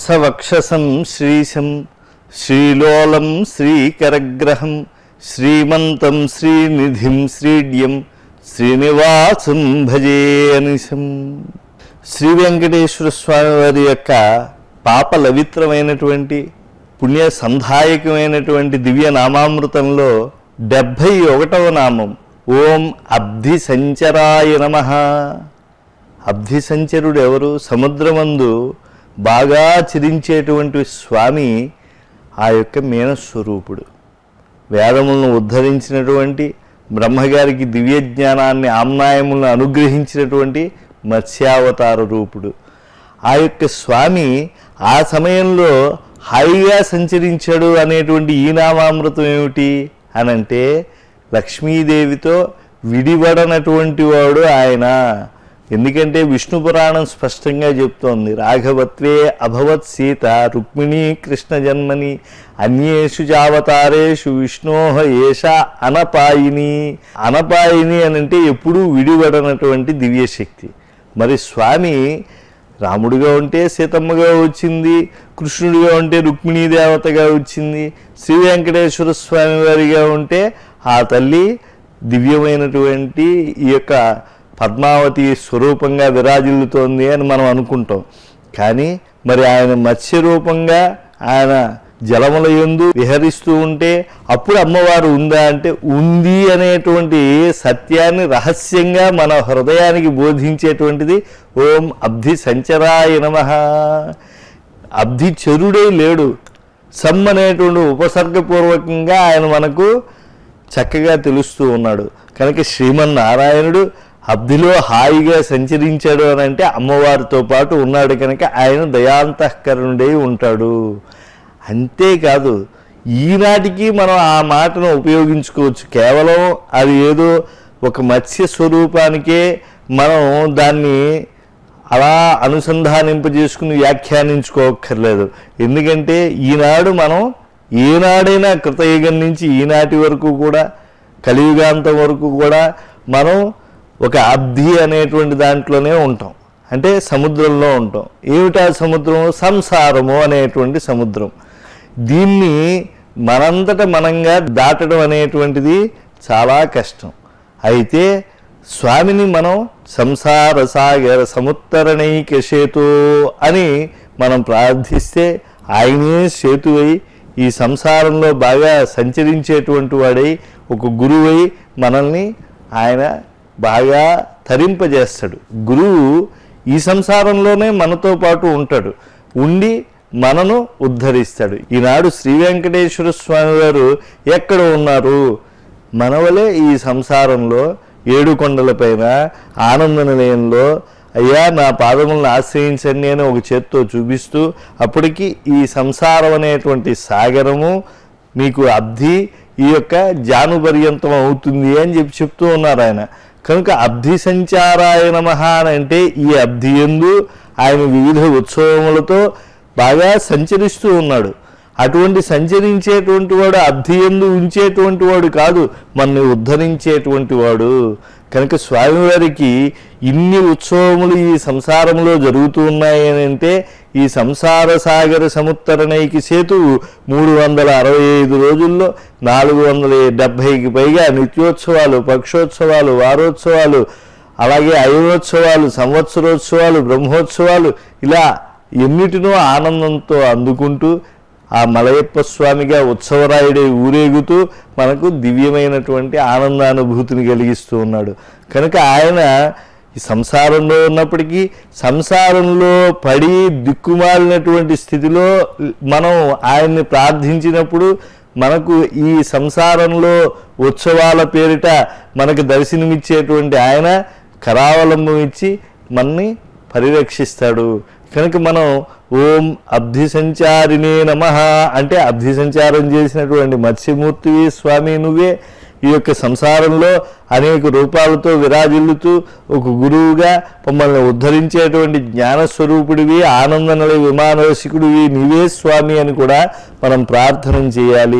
వత్సవక్షసం శ్రీశం శ్రీలోలం శ్రీకరగ్రహం శ్రీమంతం శ్రీనిధిం శ్రీడ్యం శ్రీనివాసం భజే అనిశం శ్రీ వెంకటేశ్వర స్వామి వారి యొక్క పాప లవిత్రమైనటువంటి పుణ్య సంధాయకమైనటువంటి దివ్య నామామృతంలో డెబ్భై ఒకటవ నామం ఓం అబ్ధి సంచరాయ నమ అబ్ధి సంచరుడు ఎవరు సముద్రమందు బాగా చిరించేటువంటి స్వామి ఆ యొక్క మీనస్వరూపుడు వేదములను ఉద్ధరించినటువంటి బ్రహ్మగారికి దివ్య జ్ఞానాన్ని ఆమ్నాయములను అనుగ్రహించినటువంటి మత్స్యావతార రూపుడు ఆ యొక్క స్వామి ఆ సమయంలో హాయిగా సంచరించాడు అనేటువంటి ఈ నామామృతం ఏమిటి అనంటే లక్ష్మీదేవితో విడిపడనటువంటి వాడు ఆయన ఎందుకంటే విష్ణు పురాణం స్పష్టంగా చెప్తోంది రాఘవత్వే అభవత్ సీత రుక్మిణీ కృష్ణ జన్మని అన్యేషు చావతారేషు విష్ణోహ ఏష అనపాయిని అనపాయిని అని అంటే ఎప్పుడూ విడిపడనటువంటి దివ్యశక్తి మరి స్వామి రాముడిగా ఉంటే సీతమ్మగా వచ్చింది కృష్ణుడిగా ఉంటే రుక్మిణీ దేవతగా వచ్చింది శ్రీ వెంకటేశ్వర స్వామి వారిగా ఉంటే ఆ తల్లి దివ్యమైనటువంటి ఈ యొక్క పద్మావతి స్వరూపంగా విరాజిల్లుతోంది అని మనం అనుకుంటాం కానీ మరి ఆయన మత్స్య రూపంగా ఆయన జలముల యందు విహరిస్తూ ఉంటే అప్పుడు అమ్మవారు ఉందా అంటే ఉంది అనేటువంటి సత్యాన్ని రహస్యంగా మన హృదయానికి బోధించేటువంటిది ఓం అబ్ధి సంచరాయ నమ అబ్ధి చెరుడే లేడు సమ్ అనేటువంటి ఉపసర్గపూర్వకంగా ఆయన మనకు చక్కగా తెలుస్తూ ఉన్నాడు కనుక శ్రీమన్నారాయణుడు అబ్ధిలో హాయిగా సంచరించాడు అని అంటే అమ్మవారితో పాటు ఉన్నాడు కనుక ఆయన దయాంతఃకరుణుడై ఉంటాడు అంతేకాదు ఈనాటికి మనం ఆ మాటను ఉపయోగించుకోవచ్చు కేవలం అది ఏదో ఒక మత్స్య స్వరూపానికే మనం దాన్ని అలా అనుసంధానింపజేసుకుని వ్యాఖ్యానించుకోక్కర్లేదు ఎందుకంటే ఈనాడు మనం ఏనాడైనా కృతయుగం నుంచి ఈనాటి వరకు కూడా కలియుగాంతం వరకు కూడా మనం ఒక అబ్ధి అనేటువంటి దాంట్లోనే ఉంటాం అంటే సముద్రంలో ఉంటాం ఏమిటా సముద్రం సంసారము అనేటువంటి సముద్రం దీన్ని మనంతట మనంగా దాటడం అనేటువంటిది చాలా కష్టం అయితే స్వామిని మనం సంసార సాగర సముత్తరణైక సేతు అని మనం ప్రార్థిస్తే ఆయనే సేతువై ఈ సంసారంలో బాగా సంచరించేటువంటి వాడై ఒక గురువై మనల్ని ఆయన బాగా తరింపజేస్తాడు గురువు ఈ సంసారంలోనే మనతో పాటు ఉంటాడు ఉండి మనను ఉద్ధరిస్తాడు ఈనాడు శ్రీ వెంకటేశ్వర స్వామి వారు ఎక్కడ ఉన్నారు మనవలే ఈ సంసారంలో ఏడు కొండలపైన ఆనంద నిలయంలో అయ్యా నా పాదములను ఆశ్రయించండి అని ఒక చేత్తో చూపిస్తూ అప్పటికి ఈ సంసారం అనేటువంటి సాగరము మీకు అబ్ధి ఈ యొక్క జానుపర్యంతం అవుతుంది అని చెప్పి చెప్తూ ఉన్నారు ఆయన కనుక అబ్ధి సంచారాయ నమః అని అంటే ఈ అబ్ధి ఎందు ఆయన వివిధ ఉత్సవములతో బాగా సంచరిస్తూ ఉన్నాడు అటువంటి సంచరించేటువంటి వాడు అబ్ధి ఎందు ఉంచేటువంటి వాడు కాదు మనని ఉద్ధరించేటువంటి వాడు కనుక స్వామివారికి ఇన్ని ఉత్సవములు ఈ సంసారంలో జరుగుతూ ఉన్నాయి అని అంటే ఈ సంసార సాగర సముత్తరణైకి సేతువు మూడు వందల అరవై ఐదు రోజుల్లో నాలుగు వందల డెబ్భైకి పైగా నిత్యోత్సవాలు పక్షోత్సవాలు వారోత్సవాలు అలాగే అయోత్సవాలు సంవత్సరోత్సవాలు బ్రహ్మోత్సవాలు ఇలా ఎన్నిటినో ఆనందంతో అందుకుంటూ ఆ మలయప్ప స్వామిగా ఉత్సవరాయుడై ఊరేగుతూ మనకు దివ్యమైనటువంటి ఆనందానుభూతిని కలిగిస్తూ ఉన్నాడు కనుక ఆయన ఈ సంసారంలో ఉన్నప్పటికీ సంసారంలో పడి దిక్కుమాలినటువంటి స్థితిలో మనం ఆయన్ని ప్రార్థించినప్పుడు మనకు ఈ సంసారంలో ఉత్సవాల పేరిట మనకు దర్శనమిచ్చేటువంటి ఆయన కరావలంబం ఇచ్చి మనని పరిరక్షిస్తాడు కనుక మనం ఓం అబ్ధి సంచారినే నమ అంటే అబ్ధి సంచారం చేసినటువంటి మత్స్యమూర్తివి స్వామి నువ్వే ఈ యొక్క సంసారంలో అనేక రూపాలతో విరాజిల్లుతూ ఒక గురువుగా మమ్మల్ని ఉద్ధరించేటువంటి జ్ఞానస్వరూపుడివి ఆనందనల విమానరసికుడివి నీవే స్వామి అని కూడా మనం ప్రార్థన చేయాలి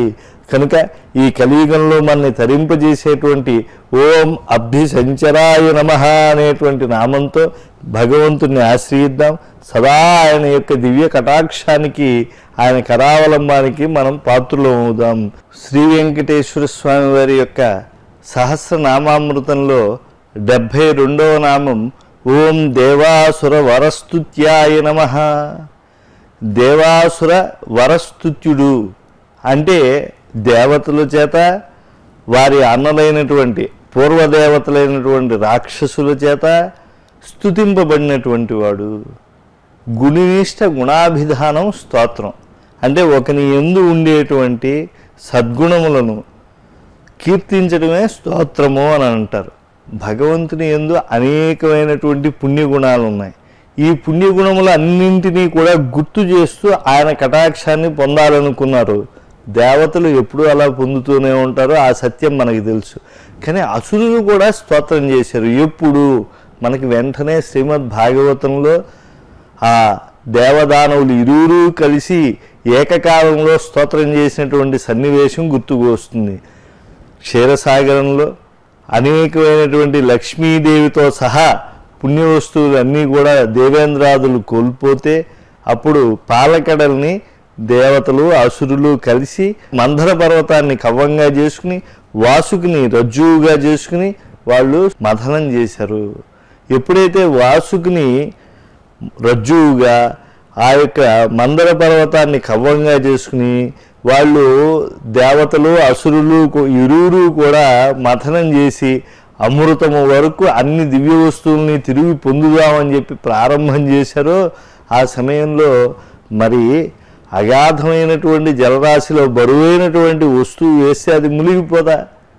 కనుక ఈ కలియుగంలో మనని తరింపజేసేటువంటి ఓం అభ్య సంచరాయ నమ అనేటువంటి నామంతో భగవంతుణ్ణి ఆశ్రయిద్దాం సదా ఆయన యొక్క దివ్య కటాక్షానికి ఆయన కరావలంబానికి మనం పాత్రలు అవుదాం శ్రీ వెంకటేశ్వర స్వామి వారి యొక్క సహస్రనామామృతంలో డెబ్భై రెండవ నామం ఓం దేవాసుర వరస్తుత్యాయ నమ దేవాసుర వరస్తుత్యుడు అంటే దేవతల చేత వారి అన్నలైనటువంటి పూర్వదేవతలైనటువంటి రాక్షసుల చేత స్తుతింపబడినటువంటి వాడు గుణినిష్ట గుణాభిధానం స్తోత్రం అంటే ఒకని ఎందు ఉండేటువంటి సద్గుణములను కీర్తించడమే స్తోత్రము అని అంటారు భగవంతుని ఎందు అనేకమైనటువంటి పుణ్యగుణాలు ఉన్నాయి ఈ పుణ్యగుణములు అన్నింటినీ కూడా గుర్తు చేస్తూ ఆయన కటాక్షాన్ని పొందాలనుకున్నారు దేవతలు ఎప్పుడూ అలా పొందుతూనే ఉంటారు ఆ సత్యం మనకి తెలుసు కానీ అసురులు కూడా స్తోత్రం చేశారు ఎప్పుడు మనకి వెంటనే శ్రీమద్ భాగవతంలో ఆ దేవదానవులు ఇరువురు కలిసి ఏకకాలంలో స్తోత్రం చేసినటువంటి సన్నివేశం గుర్తుకు వస్తుంది క్షీరసాగరంలో అనేకమైనటువంటి లక్ష్మీదేవితో సహా పుణ్య వస్తువులు అన్నీ కూడా దేవేంద్రాదులు కోల్పోతే అప్పుడు పాలకడల్ని దేవతలు అసురులు కలిసి మందర పర్వతాన్ని కవ్వంగా చేసుకుని వాసుకిని రజ్జువుగా చేసుకుని వాళ్ళు మథనం చేశారు ఎప్పుడైతే వాసుకిని రజ్జువుగా ఆ యొక్క మందర పర్వతాన్ని కవ్వంగా చేసుకుని వాళ్ళు దేవతలు అసురులు కూ- ఇరువురు కూడా మథనం చేసి అమృతము వరకు అన్ని దివ్య వస్తువుల్ని తిరిగి పొందుదామని చెప్పి ప్రారంభం చేశారో ఆ సమయంలో మరి అగాధమైనటువంటి జలరాశిలో బరువైనటువంటి వస్తువు వేస్తే అది మునిగిపోదా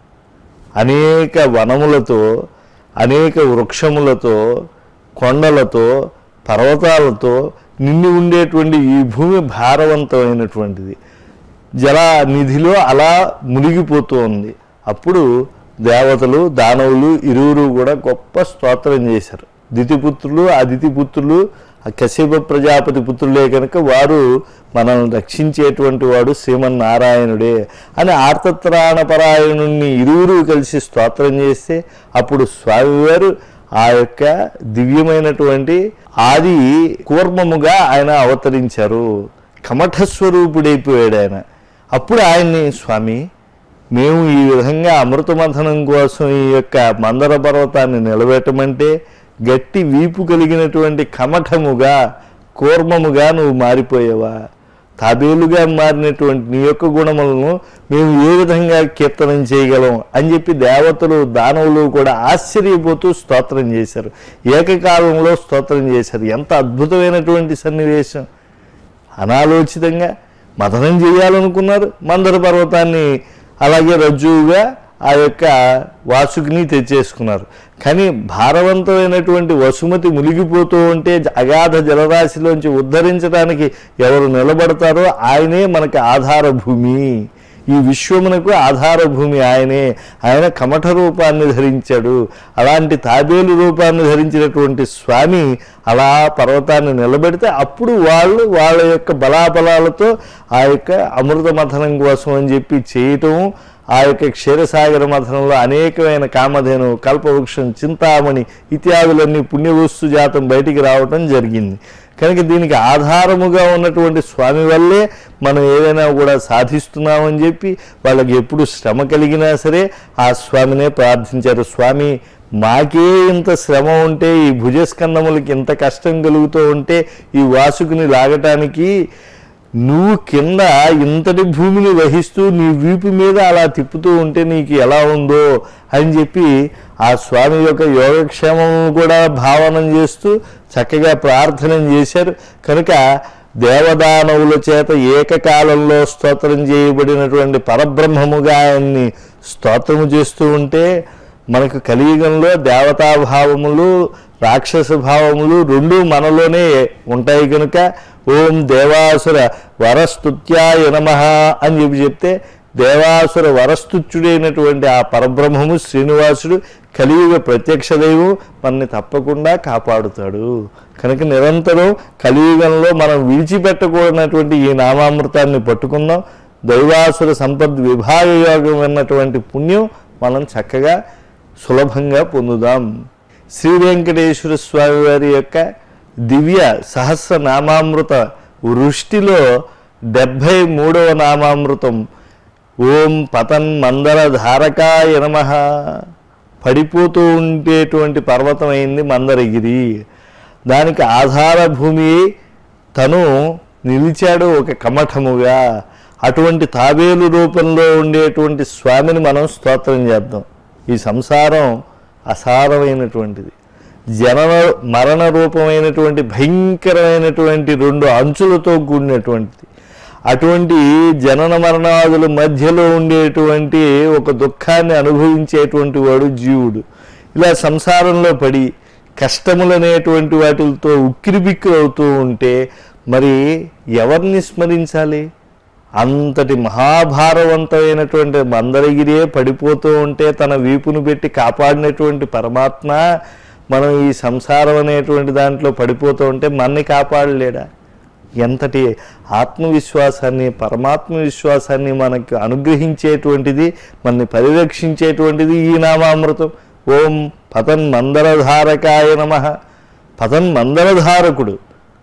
అనేక వనములతో అనేక వృక్షములతో కొండలతో పర్వతాలతో నిండి ఉండేటువంటి ఈ భూమి భారవంతమైనటువంటిది జల నిధిలో అలా మునిగిపోతూ ఉంది అప్పుడు దేవతలు దానవులు ఇరువురు కూడా గొప్ప స్తోత్రం చేశారు దితిపుత్రులు ఆ దితిపుత్రులు ఆ కశ్యప ప్రజాపతి పుత్రులే కనుక వారు మనల్ని రక్షించేటువంటి వాడు శ్రీమన్నారాయణుడే అని ఆర్తత్రాణపరాయణుణ్ణి ఇరువురు కలిసి స్తోత్రం చేస్తే అప్పుడు స్వామివారు ఆ యొక్క దివ్యమైనటువంటి ఆది కూర్మముగా ఆయన అవతరించారు కమఠస్వరూపుడైపోయాడు ఆయన అప్పుడు ఆయన్ని స్వామి మేము ఈ విధంగా అమృతమథనం కోసం ఈ యొక్క మందర పర్వతాన్ని నిలబెట్టమంటే గట్టి వీపు కలిగినటువంటి కమఠముగా కూర్మముగా నువ్వు మారిపోయావా తాబేలుగా మారినటువంటి నీ యొక్క గుణములను మేము ఏ విధంగా కీర్తనం చేయగలం అని చెప్పి దేవతలు దానవులు కూడా ఆశ్చర్యపోతూ స్తోత్రం చేశారు ఏకకాలంలో స్తోత్రం చేశారు ఎంత అద్భుతమైనటువంటి సన్నివేశం అనాలోచితంగా మథనం చేయాలనుకున్నారు మందర పర్వతాన్ని అలాగే రజ్జువుగా ఆ యొక్క వాసుకిని తెచ్చేసుకున్నారు కానీ భారవంతమైనటువంటి వసుమతి మునిగిపోతూ ఉంటే అగాధ జలరాశిలోంచి ఉద్ధరించడానికి ఎవరు నిలబడతారో ఆయనే మనకి ఆధార భూమి ఈ విశ్వమునకు ఆధార భూమి ఆయనే ఆయన కమఠ రూపాన్ని ధరించాడు అలాంటి తాబేలు రూపాన్ని ధరించినటువంటి స్వామి అలా పర్వతాన్ని నిలబెడితే అప్పుడు వాళ్ళు వాళ్ళ యొక్క బలాబలాలతో ఆ యొక్క అమృత మథనం కోసం అని చెప్పి చేయటం ఆ యొక్క క్షీరసాగర మథనంలో అనేకమైన కామధేను కల్పవృక్షం చింతామణి ఇత్యాదులన్నీ పుణ్యవస్తు జాతం బయటికి రావటం జరిగింది కనుక దీనికి ఆధారముగా ఉన్నటువంటి స్వామి వల్లే మనం ఏదైనా కూడా సాధిస్తున్నామని చెప్పి వాళ్ళకి ఎప్పుడు శ్రమ కలిగినా సరే ఆ స్వామినే ప్రార్థించారు స్వామి మాకే ఇంత శ్రమ ఉంటే ఈ భుజస్కందములకి ఇంత కష్టం కలుగుతూ ఉంటే ఈ వాసుకుని లాగటానికి నువ్వు కింద ఇంతటి భూమిని వహిస్తూ నీ వీపు మీద అలా తిప్పుతూ ఉంటే నీకు ఎలా ఉందో అని చెప్పి ఆ స్వామి యొక్క యోగక్షేమం కూడా భావనం చేస్తూ చక్కగా ప్రార్థన చేశారు కనుక దేవదానవుల చేత ఏకకాలంలో స్తోత్రం చేయబడినటువంటి పరబ్రహ్మముగా ఆయన్ని స్తోత్రము చేస్తూ ఉంటే మనకు కలియుగంలో దేవతాభావములు రాక్షస భావములు రెండు మనలోనే ఉంటాయి కనుక ఓం దేవాసుర వరస్తుత్యాయ నమ అని చెప్పి చెప్తే దేవాసుర వరస్తుత్యుడైనటువంటి ఆ పరబ్రహ్మము శ్రీనివాసుడు కలియుగ ప్రత్యక్ష దైవం మనని తప్పకుండా కాపాడుతాడు కనుక నిరంతరం కలియుగంలో మనం విడిచిపెట్టకూడనటువంటి ఈ నామామృతాన్ని పట్టుకుందాం దైవాసుర సంపద్ విభాగ యోగం అన్నటువంటి పుణ్యం మనం చక్కగా సులభంగా పొందుదాం శ్రీ వెంకటేశ్వర స్వామి వారి యొక్క దివ్య సహస్రనామామృత వృష్టిలో డెబ్భై మూడవ నామామృతం ఓం పతన్ మందర ధారకాయ నమ పడిపోతూ ఉండేటువంటి పర్వతం అయింది మందరగిరి దానికి ఆధార భూమి తను నిలిచాడు ఒక కమఠముగా అటువంటి తాబేలు రూపంలో ఉండేటువంటి స్వామిని మనం స్తోత్రం చేద్దాం ఈ సంసారం అసారమైనటువంటిది జనన మరణ రూపమైనటువంటి భయంకరమైనటువంటి రెండు అంచులతో కూడినటువంటిది అటువంటి జనన మరణాదుల మధ్యలో ఉండేటువంటి ఒక దుఃఖాన్ని అనుభవించేటువంటి వాడు జీవుడు ఇలా సంసారంలో పడి కష్టములనేటువంటి వాటితో ఉక్కిరిబిక్కిరి అవుతూ ఉంటే మరి ఎవరిని స్మరించాలి అంతటి మహాభారవంతమైనటువంటి మందరగిరియే పడిపోతూ ఉంటే తన వీపును పెట్టి కాపాడినటువంటి పరమాత్మ మనం ఈ సంసారం అనేటువంటి దాంట్లో పడిపోతూ ఉంటే మన్ని కాపాడలేడా ఎంతటి ఆత్మవిశ్వాసాన్ని పరమాత్మ విశ్వాసాన్ని మనకు అనుగ్రహించేటువంటిది మనని పరిరక్షించేటువంటిది ఈ నామామృతం ఓం పతన్ మందరధారకాయ నమ పతన్ మందరధారకుడు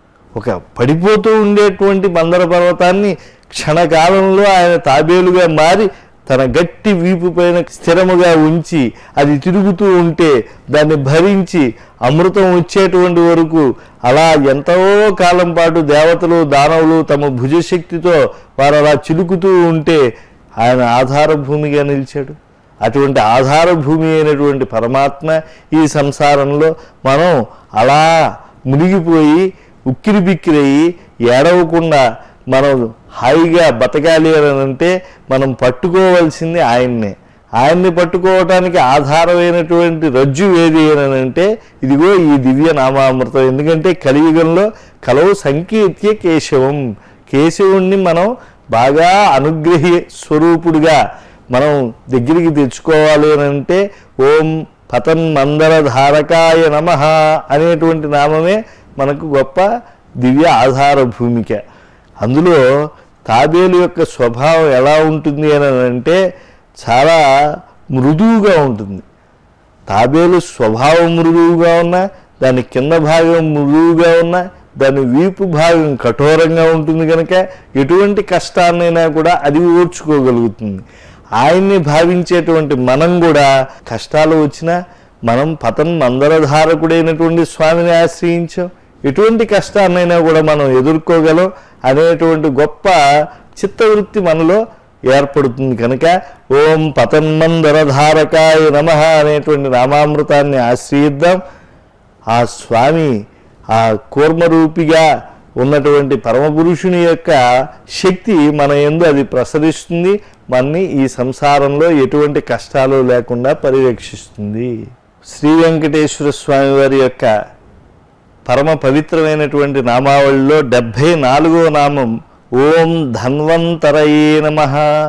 ఒక పడిపోతూ ఉండేటువంటి మందర పర్వతాన్ని క్షణకాలంలో ఆయన తాబేలుగా మారి తన గట్టి వీపు పైన స్థిరముగా ఉంచి అది తిరుగుతూ ఉంటే దాన్ని భరించి అమృతం వచ్చేటువంటి వరకు అలా ఎంతో కాలం పాటు దేవతలు దానవులు తమ భుజశక్తితో వారు అలా చిలుకుతూ ఉంటే ఆయన ఆధార భూమిగా నిలిచాడు అటువంటి ఆధార భూమి అయినటువంటి పరమాత్మ ఈ సంసారంలో మనం అలా మునిగిపోయి ఉక్కిరి బిక్కిరయ్యి ఏడవకుండా మనం హాయిగా బతకాలి అని అంటే మనం పట్టుకోవాల్సింది ఆయన్నే ఆయన్ని పట్టుకోవటానికి ఆధారమైనటువంటి రజ్జు ఏది అని అంటే ఇదిగో ఈ దివ్య నామామృతం ఎందుకంటే కలియుగంలో కలవు సంకీర్త్య కేశవం కేశవుణ్ణి మనం బాగా అనుగ్రహి స్వరూపుడుగా మనం దగ్గరికి తెచ్చుకోవాలి అని అంటే ఓం పతన్ మందర ధారకాయ నమ అనేటువంటి నామమే మనకు గొప్ప దివ్య ఆధార భూమిక అందులో తాబేలు యొక్క స్వభావం ఎలా ఉంటుంది అని అంటే చాలా మృదువుగా ఉంటుంది తాబేలు స్వభావం మృదువుగా ఉన్నా దాని కింద భాగం మృదువుగా ఉన్నా దాని వీపు భాగం కఠోరంగా ఉంటుంది కనుక ఎటువంటి కష్టాన్నైనా కూడా అది ఓర్చుకోగలుగుతుంది ఆయన్ని భావించేటువంటి మనం కూడా కష్టాలు వచ్చినా మనం పతన్ మందరధారకుడైనటువంటి స్వామిని ఆశ్రయించాం ఎటువంటి కష్టాన్నైనా కూడా మనం ఎదుర్కోగలం అనేటువంటి గొప్ప చిత్తవృత్తి మనలో ఏర్పడుతుంది కనుక ఓం పతన్మందరధారకాయ నమ అనేటువంటి నామామృతాన్ని ఆశ్రయిద్దాం ఆ స్వామి ఆ కూర్మరూపిగా ఉన్నటువంటి పరమపురుషుని యొక్క శక్తి మన ఎందు అది ప్రసరిస్తుంది మనని ఈ సంసారంలో ఎటువంటి కష్టాలు లేకుండా పరిరక్షిస్తుంది శ్రీ వెంకటేశ్వర స్వామి వారి యొక్క పరమ పవిత్రమైనటువంటి నామావళిలో డెబ్భై నాలుగో నామం ఓం ధన్వంతరయే నమ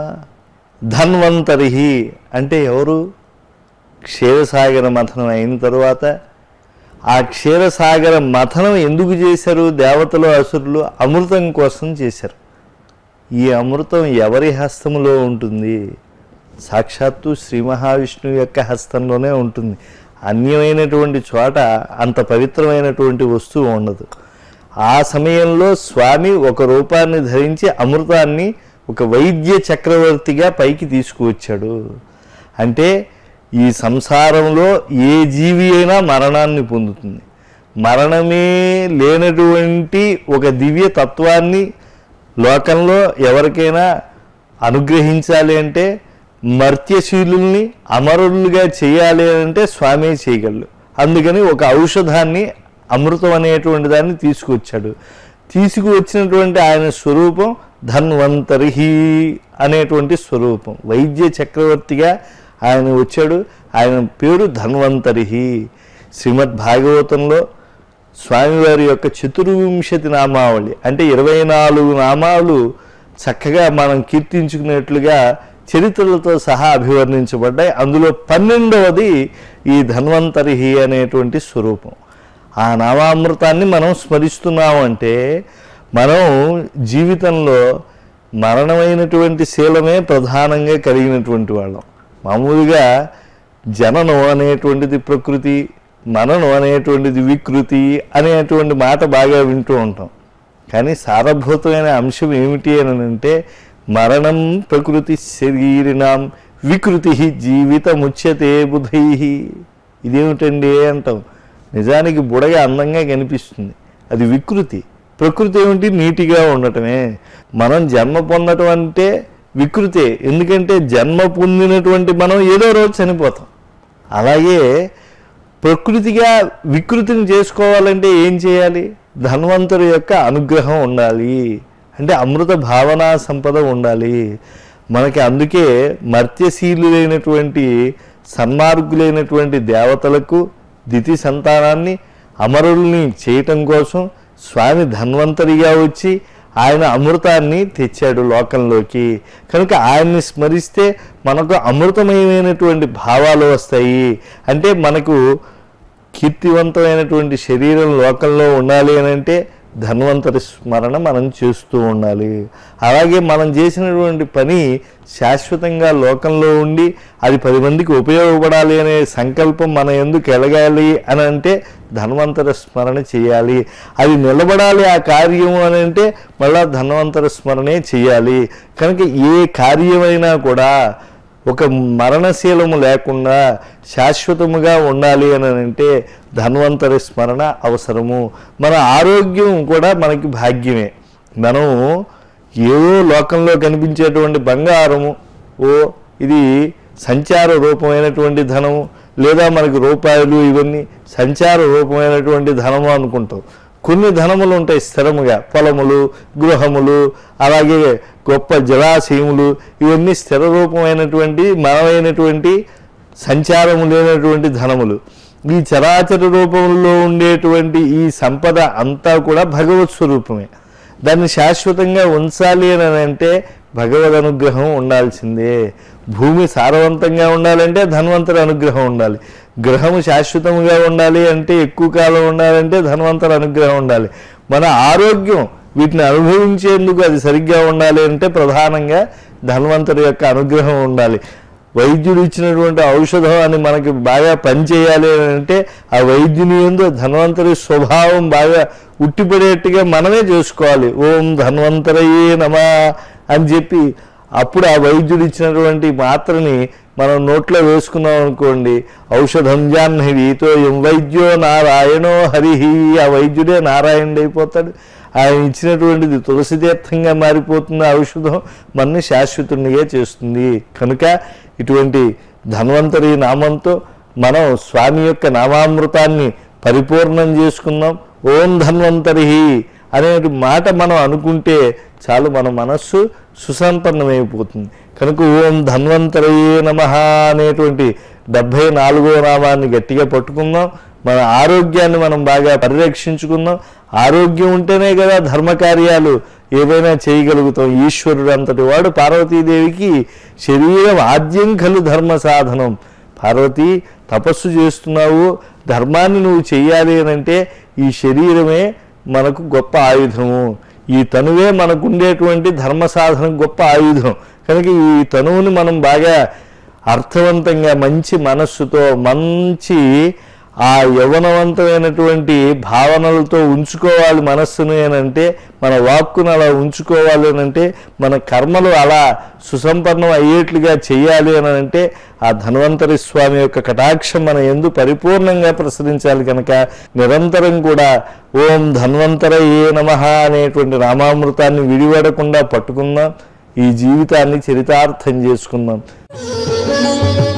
ధన్వంతరి అంటే ఎవరు క్షీరసాగర మథనం అయిన తరువాత ఆ క్షీరసాగర మథనం ఎందుకు చేశారు దేవతలు అసురులు అమృతం కోసం చేశారు ఈ అమృతం ఎవరి హస్తములో ఉంటుంది సాక్షాత్తు శ్రీ మహావిష్ణువు యొక్క హస్తంలోనే ఉంటుంది అన్యమైనటువంటి చోట అంత పవిత్రమైనటువంటి వస్తువు ఉండదు ఆ సమయంలో స్వామి ఒక రూపాన్ని ధరించి అమృతాన్ని ఒక వైద్య చక్రవర్తిగా పైకి తీసుకువచ్చాడు అంటే ఈ సంసారంలో ఏ జీవి అయినా మరణాన్ని పొందుతుంది మరణమే లేనటువంటి ఒక దివ్య తత్వాన్ని లోకంలో ఎవరికైనా అనుగ్రహించాలి అంటే మర్త్యశీలుల్ని అమరులుగా చేయాలి అంటే స్వామి చేయగలడు అందుకని ఒక ఔషధాన్ని అమృతం అనేటువంటి దాన్ని తీసుకువచ్చాడు తీసుకువచ్చినటువంటి ఆయన స్వరూపం ధన్వంతరిహి అనేటువంటి స్వరూపం వైద్య చక్రవర్తిగా ఆయన వచ్చాడు ఆయన పేరు ధన్వంతరిహి శ్రీమద్ భాగవతంలో స్వామివారి యొక్క చతుర్వింశతి నామావళి అంటే ఇరవై నాలుగు నామాలు చక్కగా మనం కీర్తించుకునేట్లుగా చరిత్రలతో సహా అభివర్ణించబడ్డాయి అందులో పన్నెండవది ఈ ధన్వంతరిహి అనేటువంటి స్వరూపం ఆ నామామృతాన్ని మనం స్మరిస్తున్నామంటే మనం జీవితంలో మరణమైనటువంటి శీలమే ప్రధానంగా కలిగినటువంటి వాళ్ళం మామూలుగా జననం అనేటువంటిది ప్రకృతి మననం అనేటువంటిది వికృతి అనేటువంటి మాట బాగా వింటూ ఉంటాం కానీ సారభూతమైన అంశం ఏమిటి అని అంటే మరణం ప్రకృతి శరీరినాం వికృతి జీవితముచ్యతే బుధై ఇదేమిటండి అంటాం నిజానికి బుడగ అందంగా కనిపిస్తుంది అది వికృతి ప్రకృతి ఏమిటి నీటిగా ఉండటమే మనం జన్మ పొందటం అంటే వికృతే ఎందుకంటే జన్మ పొందినటువంటి మనం ఏదో రోజు చనిపోతాం అలాగే ప్రకృతిగా వికృతిని చేసుకోవాలంటే ఏం చేయాలి ధన్వంతుడి యొక్క అనుగ్రహం ఉండాలి అంటే అమృత భావనా సంపద ఉండాలి మనకి అందుకే మర్త్యశీలులైనటువంటి సన్మార్గులైనటువంటి దేవతలకు దితి సంతానాన్ని అమరుల్ని చేయటం కోసం స్వామి ధన్వంతరిగా వచ్చి ఆయన అమృతాన్ని తెచ్చాడు లోకంలోకి కనుక ఆయన్ని స్మరిస్తే మనకు అమృతమయమైనటువంటి భావాలు వస్తాయి అంటే మనకు కీర్తివంతమైనటువంటి శరీరం లోకంలో ఉండాలి అని అంటే ధన్వంతరి స్మరణ మనం చేస్తూ ఉండాలి అలాగే మనం చేసినటువంటి పని శాశ్వతంగా లోకంలో ఉండి అది పది మందికి ఉపయోగపడాలి అనే సంకల్పం మన ఎందుకు ఎలగాలి అని అంటే ధన్వంతర స్మరణ చేయాలి అది నిలబడాలి ఆ కార్యం అని అంటే మళ్ళా ధన్వంతర స్మరణే చేయాలి కనుక ఏ కార్యమైనా కూడా ఒక మరణశీలము లేకుండా శాశ్వతముగా ఉండాలి అని అంటే ధన్వంతరి స్మరణ అవసరము మన ఆరోగ్యం కూడా మనకి భాగ్యమే మనం ఏదో లోకంలో కనిపించేటువంటి బంగారము ఓ ఇది సంచార రూపమైనటువంటి ధనము లేదా మనకి రూపాయలు ఇవన్నీ సంచార రూపమైనటువంటి ధనము అనుకుంటాం కొన్ని ధనములు ఉంటాయి స్థిరముగా పొలములు గృహములు అలాగే గొప్ప జలాశయములు ఇవన్నీ స్థిర రూపమైనటువంటి మనమైనటువంటి సంచారము లేనటువంటి ధనములు ఈ చరాచర రూపంలో ఉండేటువంటి ఈ సంపద అంతా కూడా భగవత్ స్వరూపమే దాన్ని శాశ్వతంగా ఉంచాలి అని అంటే భగవద్ అనుగ్రహం ఉండాల్సిందే భూమి సారవంతంగా ఉండాలంటే ధన్వంతరి అనుగ్రహం ఉండాలి గ్రహము శాశ్వతముగా ఉండాలి అంటే ఎక్కువ కాలం ఉండాలంటే ధన్వంతరి అనుగ్రహం ఉండాలి మన ఆరోగ్యం వీటిని అనుభవించేందుకు అది సరిగ్గా ఉండాలి అంటే ప్రధానంగా ధన్వంతరి యొక్క అనుగ్రహం ఉండాలి వైద్యుడు ఇచ్చినటువంటి ఔషధం అని మనకి బాగా పనిచేయాలి అని అంటే ఆ వైద్యుని ఎందు ధన్వంతరి స్వభావం బాగా ఉట్టిపడేట్టుగా మనమే చేసుకోవాలి ఓం ధన్వంతరయే నమ అని చెప్పి అప్పుడు ఆ వైద్యుడు ఇచ్చినటువంటి మాత్రని మనం నోట్లో వేసుకున్నాం అనుకోండి ఔషధం జాహ్నవీతో ఎం వైద్యో నారాయణో హరిహి ఆ వైద్యుడే నారాయణుడు అయిపోతాడు ఆయన ఇచ్చినటువంటిది తులసి తీర్థంగా మారిపోతుంది ఆ ఔషధం మనని శాశ్వతునిగా చేస్తుంది కనుక ఇటువంటి ధన్వంతరి నామంతో మనం స్వామి యొక్క నామామృతాన్ని పరిపూర్ణం చేసుకుందాం ఓం ధన్వంతరి అనే మాట మనం అనుకుంటే చాలు మన మనస్సు సుసంపన్నమైపోతుంది కనుక ఓం ధన్వంతరయే నమ అనేటువంటి డెబ్భై నాలుగో నామాన్ని గట్టిగా పట్టుకుందాం మన ఆరోగ్యాన్ని మనం బాగా పరిరక్షించుకుందాం ఆరోగ్యం ఉంటేనే కదా ధర్మకార్యాలు ఏవైనా చేయగలుగుతాం ఈశ్వరుడు అంతటి వాడు పార్వతీదేవికి శరీరం ఆద్యం కలు ధర్మ సాధనం పార్వతి తపస్సు చేస్తున్నావు ధర్మాన్ని నువ్వు చెయ్యాలి అని అంటే ఈ శరీరమే మనకు గొప్ప ఆయుధము ఈ తనువే మనకు ఉండేటువంటి ధర్మ సాధనం గొప్ప ఆయుధం కనుక ఈ తనువుని మనం బాగా అర్థవంతంగా మంచి మనస్సుతో మంచి ఆ యవనవంతమైనటువంటి భావనలతో ఉంచుకోవాలి మనస్సుని అని అంటే మన వాక్కును అలా ఉంచుకోవాలి అని అంటే మన కర్మలు అలా సుసంపన్నం అయ్యేట్లుగా చేయాలి అని అంటే ఆ ధన్వంతరి స్వామి యొక్క కటాక్షం మన ఎందు పరిపూర్ణంగా ప్రసరించాలి కనుక నిరంతరం కూడా ఓం ధన్వంతరయే నమ అనేటువంటి నామామృతాన్ని విడివడకుండా పట్టుకుందాం ఈ జీవితాన్ని చరితార్థం చేసుకుందాం Thank you.